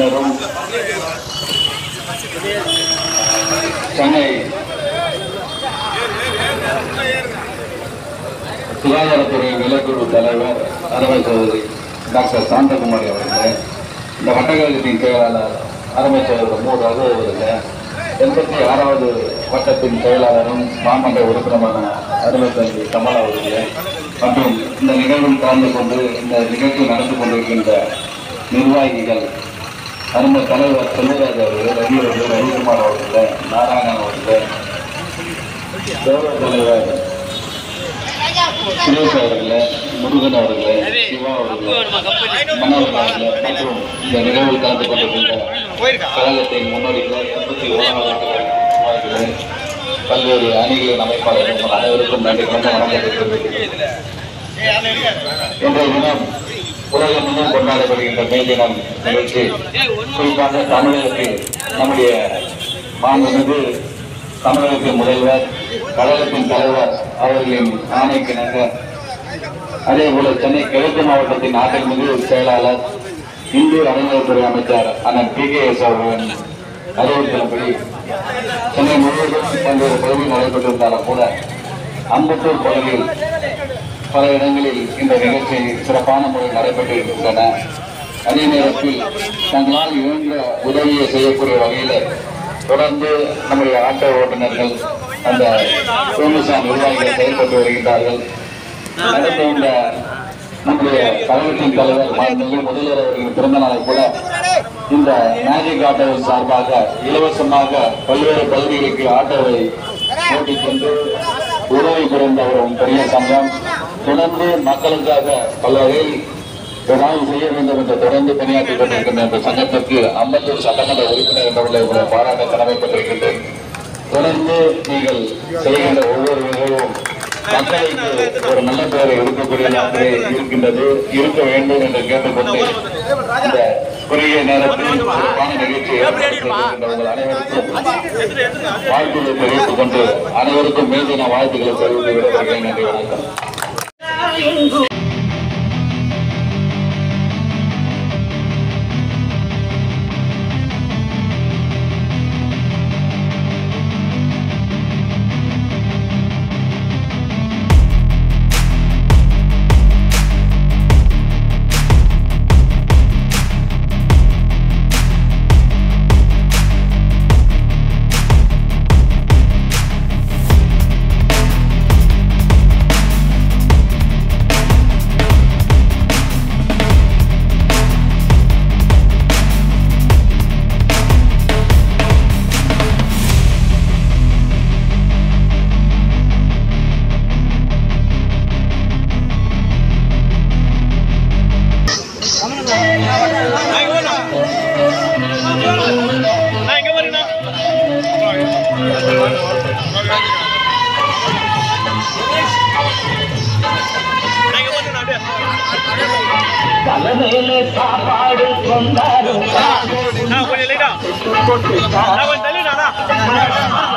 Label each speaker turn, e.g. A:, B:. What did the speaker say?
A: உறுப்பினரும் சென்னை சுகாதாரத்துறை நிலக்குழு தலைவர் அருமை சகோதரி டாக்டர் சாந்தகுமாரி அவர்களே இந்த வட்டக்கழகத்தின் செயலாளர் அருமை சகோதரர் மு ரகு அவர்களே எண்பத்தி ஆறாவது வட்டத்தின் செயலாளரும் மாமன்ற உறுப்பினரான அருமை தம்பி கமலா அவர்களே மற்றும் இந்த நிகழ்வில் கலந்து கொண்டு இந்த நிகழ்ச்சி நடந்து கொண்டிருக்கின்ற நிர்வாகிகள் அருமை தலைவர் செல்வராஜ் அவர்கள் ரவி அவர்கள் ரவிக்குமார் அவர்களே நாராயணன் அவர்களே கௌரவ தலைவர் சுரேஷ் அவர்களே முருகன் அவர்களே சிவா அவர்களே மனோகர் அவர்களே மற்றும் இந்த நிகழ்வில் கலந்து கொண்டிருக்கின்ற கழகத்தின் முன்னோடிகளே எண்பத்தி ஓராவது நிர்வாகிகளே பல்வேறு அணிகளின் அமைப்பாளர்கள் உங்கள் அனைவருக்கும் நன்றி கலந்து வணக்கத்தை இன்றைய தினம் உலகம் முழுவதும் கொண்டாடப்படுகின்ற மே தினம் நிகழ்ச்சி குறிப்பாக தமிழகத்தில் நம்முடைய மாண்புமிகு தமிழகத்தின் முதல்வர் கழகத்தின் தலைவர் அவர்களின் ஆணைக்கிணங்க அதே போல சென்னை கிழக்கு மாவட்டத்தின் ஆற்றல்மிகு செயலாளர் இந்து அறநிலையத்துறை அமைச்சர் அண்ணன் பி கே எஸ் அவர்களின் அறிவுறுத்தலின்படி சென்னை முழுவதும் பல்வேறு பகுதியில் நடைபெற்றிருந்தாலும் கூட அம்பத்தூர் பகுதியில் பல இடங்களில் இந்த நிகழ்ச்சி சிறப்பான முறையில் நடைபெற்று இருக்கின்றன அதே நேரத்தில் தங்களால் இழந்த உதவியை செய்யக்கூடிய வகையில் தொடர்ந்து நம்முடைய ஆட்டோ ஓட்டுநர்கள் அந்த சோமுசான் நிர்வாகிகள் செயல்பட்டு வருகின்றார்கள் அடுத்த இந்த நம்முடைய கழகத்தின் தலைவர் மாண்புமிகு முதல்வர் அவர்களின் பிறந்த நாளை கூட இந்த மேஜிக் ஆட்டோவின் சார்பாக இலவசமாக பல்வேறு பகுதிகளுக்கு ஆட்டோவை ஓட்டிச் சென்று உதவி புரிந்த ஒரு பெரிய சங்கம் தொடர்ந்து மக்களுக்காக பல வகையில் ஏதாவது செய்ய வேண்டும் என்று தொடர்ந்து பணியாற்றிக் கொண்டிருக்கின்ற இந்த சங்கத்திற்கு அம்பத்தூர் சட்டமன்ற உறுப்பினர் என்ற உங்களை பாராட்ட கடமைப்பட்டிருக்கின்றேன் தொடர்ந்து நீங்கள் செய்கின்ற ஒவ்வொரு நிகழ்வும் மக்களுக்கு ஒரு நல்ல பெயரை எடுக்கக்கூடியதாக இருக்கின்றது இருக்க வேண்டும் என்று கேட்டுக்கொண்டு இந்த குறுகிய நேரத்தில் சிறப்பான நிகழ்ச்சியை ஏற்பாடு செய்திருக்கின்ற உங்கள் அனைவருக்கும் வாழ்த்துக்களை தெரிவித்துக் கொண்டு அனைவருக்கும் மேதின வாழ்த்துக்களை தெரிவித்து விடுகிறேன் நன்றி வணக்கம்
B: நான் இங்க வரேண்ணா நான் இங்க வரேண்ணா அப்படியே
C: தலைமையில சாப்பாடு கொண்டாடும்
B: நான் கொஞ்சம் லைட்டா நான் கொஞ்சம் தள்ளிடாண்ணா